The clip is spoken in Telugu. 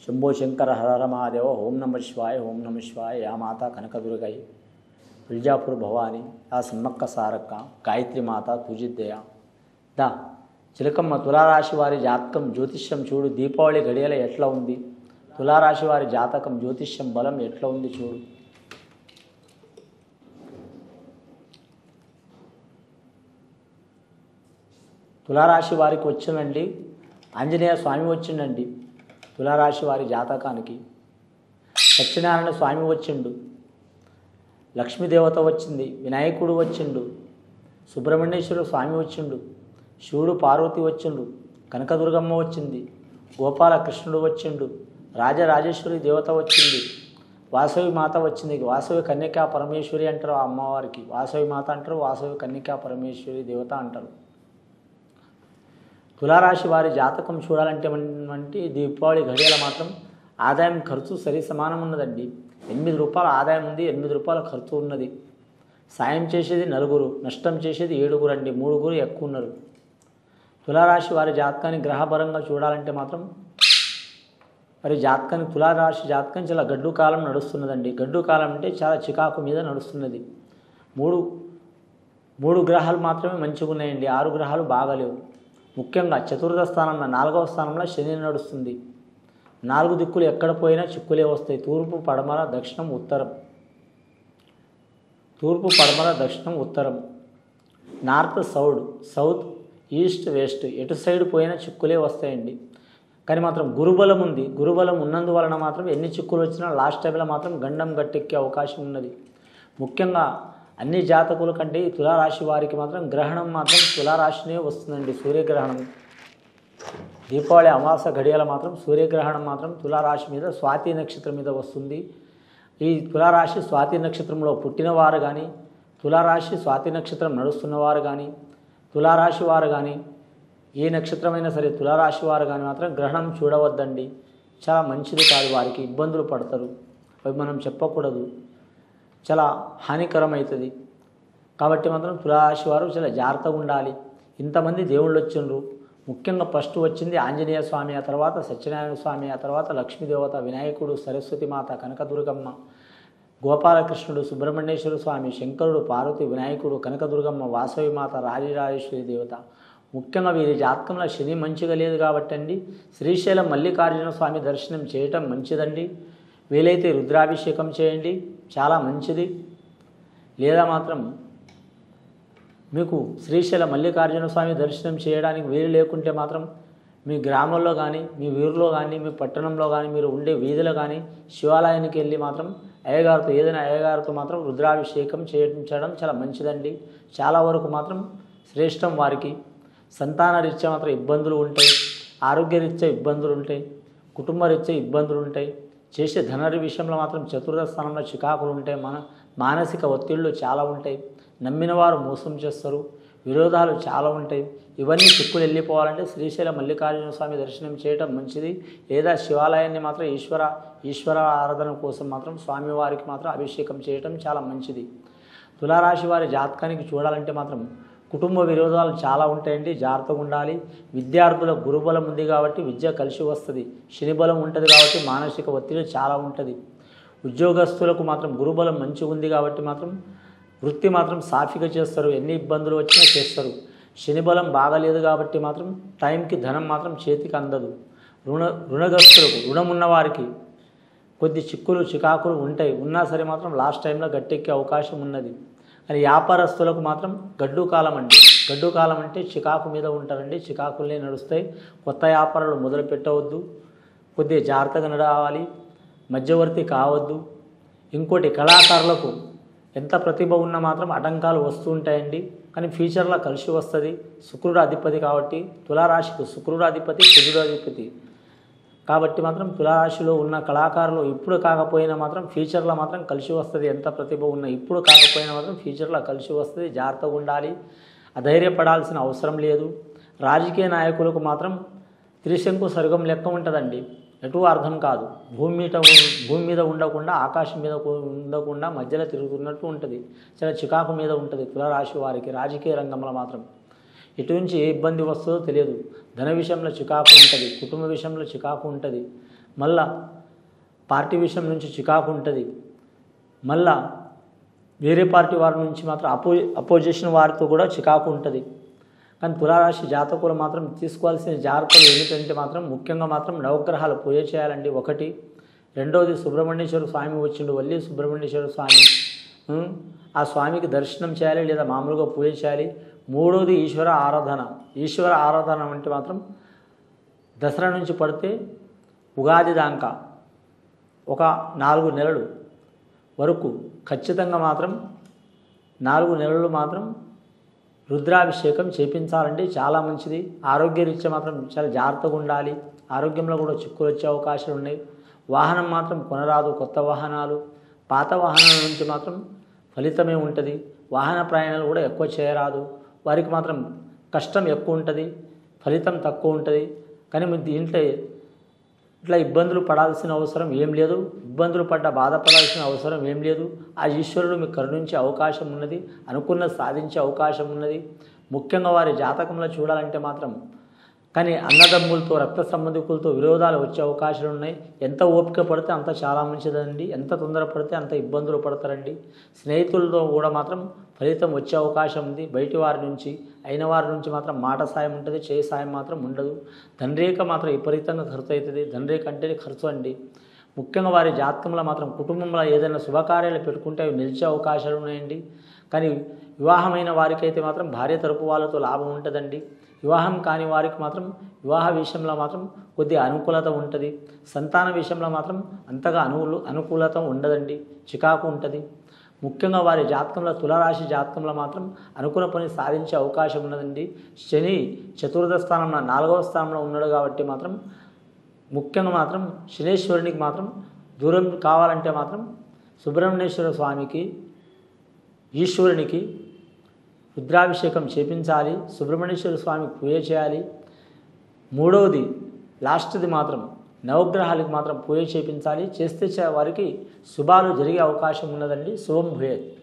శంభో శంకర హర మహాదేవ ఓం నమ శివాయ ఓం నమ శివాయ యా మాత కనకదుర్గై విజాపూర్ భవాని ఆ సమ్మక్క సారక్క గాయత్రి మాత పూజిద్దయ దా చిలకమ్మ తులారాశి వారి జాతకం జ్యోతిష్యం చూడు దీపావళి గడియల ఎట్లా ఉంది తులారాశి వారి జాతకం జ్యోతిష్యం బలం ఎట్లా ఉంది చూడు తులారాశి వారికి వచ్చిందండి ఆంజనేయ స్వామి వచ్చిండండి తులారాశి వారి జాతకానికి సత్యనారాయణ స్వామి వచ్చిండు లక్ష్మీదేవత వచ్చింది వినాయకుడు వచ్చిండు సుబ్రహ్మణ్యేశ్వర స్వామి వచ్చిండు శివుడు పార్వతి వచ్చిండు కనకదుర్గమ్మ వచ్చింది గోపాలకృష్ణుడు వచ్చిండు రాజరాజేశ్వరి దేవత వచ్చింది వాసవి మాత వచ్చింది వాసవి కన్యకా పరమేశ్వరి అంటారు ఆ అమ్మవారికి వాసవి మాత అంటారు వాసవి కన్యకా పరమేశ్వరి దేవత అంటారు తులారాశి వారి జాతకం చూడాలంటే వంటి దీపావళి గడియల మాత్రం ఆదాయం ఖర్చు సరి సమానం ఉన్నదండి ఎనిమిది రూపాయల ఆదాయం ఉంది ఎనిమిది రూపాయల ఖర్చు ఉన్నది సాయం చేసేది నలుగురు నష్టం చేసేది ఏడుగురు అండి మూడుగురు ఎక్కువ ఉన్నారు తులారాశి వారి జాతకాన్ని గ్రహపరంగా చూడాలంటే మాత్రం మరి జాతకానికి తులారాశి జాతకం చాలా గడ్డు కాలం నడుస్తున్నదండి గడ్డు కాలం అంటే చాలా చికాకు మీద నడుస్తున్నది మూడు మూడు గ్రహాలు మాత్రమే మంచిగా ఉన్నాయండి ఆరు గ్రహాలు బాగాలేవు ముఖ్యంగా చతుర్థ స్థానంలో నాలుగవ స్థానంలో శని నడుస్తుంది నాలుగు దిక్కులు ఎక్కడ పోయినా చిక్కులే వస్తాయి తూర్పు పడమర దక్షిణం ఉత్తరం తూర్పు పడమర దక్షిణం ఉత్తరం north south south east west ఎటు సైడ్ పోయినా చిక్కులే వస్తాయండి కానీ మాత్రం గురుబలం ఉంది గురుబలం ఉన్నందువలన మాత్రం ఎన్ని చిక్కులు వచ్చినా లాస్ట్ టైంలో మాత్రం గండం గట్టెక్కే అవకాశం ఉన్నది ముఖ్యంగా అన్ని జాతకుల కంటే ఈ తులారాశి వారికి మాత్రం గ్రహణం మాత్రం తులారాశినే వస్తుందండి సూర్యగ్రహణం దీపావళి అమావాస గడియల మాత్రం సూర్యగ్రహణం మాత్రం తులారాశి మీద స్వాతి నక్షత్రం మీద వస్తుంది ఈ తులారాశి స్వాతి నక్షత్రంలో పుట్టినవారు కానీ తులారాశి స్వాతి నక్షత్రం నడుస్తున్నవారు కానీ తులారాశి వారు కానీ ఏ నక్షత్రమైనా సరే తులారాశి వారు కానీ మాత్రం గ్రహణం చూడవద్దండి చాలా మంచిది కాదు వారికి ఇబ్బందులు పడతారు అవి మనం చెప్పకూడదు చాలా హానికరం అవుతుంది కాబట్టి మాత్రం తులారాశి వారు చాలా జాగ్రత్తగా ఉండాలి ఇంతమంది దేవుళ్ళు వచ్చిండ్రు ముఖ్యంగా ఫస్ట్ వచ్చింది ఆంజనేయ స్వామి ఆ తర్వాత సత్యనారాయణ స్వామి ఆ తర్వాత లక్ష్మీదేవత వినాయకుడు సరస్వతి మాత కనకదుర్గమ్మ గోపాలకృష్ణుడు సుబ్రహ్మణ్యేశ్వర స్వామి శంకరుడు పార్వతి వినాయకుడు కనకదుర్గమ్మ వాసవి మాత రాజరాజేశ్వరి దేవత ముఖ్యంగా వీరి జాతకంలో శని మంచిగా లేదు కాబట్టి అండి శ్రీశైలం మల్లికార్జున స్వామి దర్శనం చేయటం మంచిదండి వీలైతే రుద్రాభిషేకం చేయండి చాలా మంచిది లేదా మాత్రం మీకు శ్రీశైల మల్లికార్జున స్వామి దర్శనం చేయడానికి వీలు లేకుంటే మాత్రం మీ గ్రామంలో కానీ మీ ఊరిలో కానీ మీ పట్టణంలో కానీ మీరు ఉండే వీధిలో కానీ శివాలయానికి వెళ్ళి మాత్రం అయ్యగారితో ఏదైనా అయ్యగారితో మాత్రం రుద్రాభిషేకం చేయించడం చాలా మంచిదండి చాలా వరకు మాత్రం శ్రేష్టం వారికి సంతాన రీత్యా మాత్రం ఇబ్బందులు ఉంటాయి ఆరోగ్యరీత్యా ఇబ్బందులు ఉంటాయి కుటుంబ రీత్యా ఇబ్బందులు ఉంటాయి చేసే ధనరి విషయంలో మాత్రం చతుర్థ స్థానంలో చికాకులు ఉంటాయి మన మానసిక ఒత్తిళ్ళు చాలా ఉంటాయి నమ్మిన వారు మోసం చేస్తారు విరోధాలు చాలా ఉంటాయి ఇవన్నీ చిక్కులు వెళ్ళిపోవాలంటే శ్రీశైల మల్లికార్జున స్వామి దర్శనం చేయటం మంచిది లేదా శివాలయాన్ని మాత్రం ఈశ్వర ఈశ్వర ఆరాధన కోసం మాత్రం స్వామివారికి మాత్రం అభిషేకం చేయటం చాలా మంచిది తులారాశి వారి జాతకానికి చూడాలంటే మాత్రం కుటుంబ విరోధాలు చాలా ఉంటాయండి జాగ్రత్తగా ఉండాలి విద్యార్థుల గురుబలం ఉంది కాబట్టి విద్య కలిసి వస్తుంది శనిబలం ఉంటుంది కాబట్టి మానసిక ఒత్తిడి చాలా ఉంటుంది ఉద్యోగస్తులకు మాత్రం గురుబలం మంచిగా ఉంది కాబట్టి మాత్రం వృత్తి మాత్రం సాఫీగా చేస్తారు ఎన్ని ఇబ్బందులు వచ్చినా చేస్తారు శనిబలం బాగలేదు కాబట్టి మాత్రం టైంకి ధనం మాత్రం చేతికి అందదు రుణ రుణగ్రస్తులకు రుణం ఉన్న వారికి కొద్ది చిక్కులు చికాకులు ఉంటాయి ఉన్నా సరే మాత్రం లాస్ట్ టైంలో గట్టెక్కే అవకాశం ఉన్నది అని వ్యాపారస్తులకు మాత్రం గడ్డు కాలం అండి గడ్డు కాలం అంటే చికాకు మీద ఉంటారండి చికాకులనే నడుస్తాయి కొత్త వ్యాపారాలు మొదలు పెట్టవద్దు కొద్దిగా జాగ్రత్తగా నడవాలి మధ్యవర్తి కావద్దు ఇంకోటి కళాకారులకు ఎంత ప్రతిభ ఉన్నా మాత్రం ఆటంకాలు వస్తూ ఉంటాయండి కానీ ఫ్యూచర్లో కలిసి వస్తుంది శుక్రుడు అధిపతి కాబట్టి తులారాశికి శుక్రుడు అధిపతి కుజుడు అధిపతి కాబట్టి మాత్రం తులారాశిలో ఉన్న కళాకారులు ఇప్పుడు కాకపోయినా మాత్రం ఫ్యూచర్లో మాత్రం కలిసి వస్తుంది ఎంత ప్రతిభ ఉన్నా ఇప్పుడు కాకపోయినా మాత్రం ఫ్యూచర్లో కలిసి వస్తుంది జాగ్రత్తగా ఉండాలి అధైర్యపడాల్సిన అవసరం లేదు రాజకీయ నాయకులకు మాత్రం త్రిశంకు సర్గం లెక్క ఉంటుందండి ఎటు అర్థం కాదు భూమి మీద భూమి మీద ఉండకుండా ఆకాశం మీద ఉండకుండా మధ్యలో తిరుగుతున్నట్టు ఉంటుంది చాలా చికాకు మీద ఉంటుంది తులరాశి వారికి రాజకీయ రంగంలో మాత్రం ఇటు నుంచి ఏ ఇబ్బంది వస్తుందో తెలియదు ధన విషయంలో చికాకు ఉంటుంది కుటుంబ విషయంలో చికాకు ఉంటుంది మళ్ళా పార్టీ విషయం నుంచి చికాకు ఉంటుంది మళ్ళా వేరే పార్టీ వారి నుంచి మాత్రం అపో అపోజిషన్ వారితో కూడా చికాకు ఉంటుంది కానీ తులారాశి జాతకులు మాత్రం తీసుకోవాల్సిన జాగ్రత్తలు ఏమిటంటే మాత్రం ముఖ్యంగా మాత్రం నవగ్రహాలు పూజ చేయాలండి ఒకటి రెండవది సుబ్రహ్మణ్యేశ్వర స్వామి వచ్చిండు వల్లి సుబ్రహ్మణ్యేశ్వర స్వామి ఉం? ఆ స్వామికి దర్శనం చేయాలి లేదా మామూలుగా పూజ చేయాలి మూడవది ఈశ్వర ఆరాధన ఈశ్వర ఆరాధన అంటే మాత్రం దసరా నుంచి పడితే ఉగాది దాకా ఒక నాలుగు నెలలు వరకు ఖచ్చితంగా మాత్రం నాలుగు నెలలు మాత్రం రుద్రాభిషేకం చేపించాలండి చాలా మంచిది ఆరోగ్యరీత్యా మాత్రం చాలా జాగ్రత్తగా ఉండాలి ఆరోగ్యంలో కూడా చిక్కులు వచ్చే అవకాశాలు ఉన్నాయి వాహనం మాత్రం కొనరాదు కొత్త వాహనాలు పాత వాహనాల నుంచి మాత్రం ఫలితమే ఉంటుంది వాహన ప్రయాణాలు కూడా ఎక్కువ చేయరాదు వారికి మాత్రం కష్టం ఎక్కువ ఉంటుంది ఫలితం తక్కువ ఉంటుంది కానీ మీరు దీంట్లో ఇట్లా ఇబ్బందులు పడాల్సిన అవసరం ఏం లేదు ఇబ్బందులు పడ్డ బాధపడాల్సిన అవసరం ఏం లేదు ఆ ఈశ్వరుడు మీకు కరుణించే అవకాశం ఉన్నది అనుకున్నది సాధించే అవకాశం ఉన్నది ముఖ్యంగా వారి జాతకంలో చూడాలంటే మాత్రం కానీ అన్నదమ్ములతో రక్త సంబంధికులతో విరోధాలు వచ్చే అవకాశాలు ఉన్నాయి ఎంత ఓపిక పడితే అంత చాలా మంచిదండి ఎంత తొందర పడితే అంత ఇబ్బందులు పడతారండి స్నేహితులతో కూడా మాత్రం ఫలితం వచ్చే అవకాశం ఉంది బయటి వారి నుంచి అయిన వారి నుంచి మాత్రం మాట సాయం ఉంటుంది చేయి సాయం మాత్రం ఉండదు ధనరేఖ మాత్రం విపరీతంగా ఖర్చు అవుతుంది ధనరేఖ అంటేనే ఖర్చు అండి ముఖ్యంగా వారి జాతకంలో మాత్రం కుటుంబంలో ఏదైనా శుభకార్యాలు పెట్టుకుంటే అవి నిలిచే అవకాశాలు ఉన్నాయండి కానీ వివాహమైన వారికైతే మాత్రం భార్య తరపు వాళ్ళతో లాభం ఉంటుందండి వివాహం కాని వారికి మాత్రం వివాహ విషయంలో మాత్రం కొద్దిగా అనుకూలత ఉంటుంది సంతాన విషయంలో మాత్రం అంతగా అనుకూల అనుకూలత ఉండదండి చికాకు ఉంటుంది ముఖ్యంగా వారి జాతకంలో తులరాశి జాతకంలో మాత్రం అనుకున్న పని సాధించే అవకాశం ఉన్నదండి శని చతుర్థ స్థానంలో నాలుగవ స్థానంలో ఉన్నాడు కాబట్టి మాత్రం ముఖ్యంగా మాత్రం శనేశ్వరునికి మాత్రం దూరం కావాలంటే మాత్రం సుబ్రహ్మణ్యేశ్వర స్వామికి ఈశ్వరునికి రుద్రాభిషేకం చేపించాలి సుబ్రహ్మణ్యేశ్వర స్వామికి పూజ చేయాలి మూడవది లాస్ట్ది మాత్రం నవగ్రహాలకు మాత్రం పూజ చేపించాలి చేస్తే చ- వారికి శుభాలు జరిగే అవకాశం ఉన్నదండి శుభం భూయత్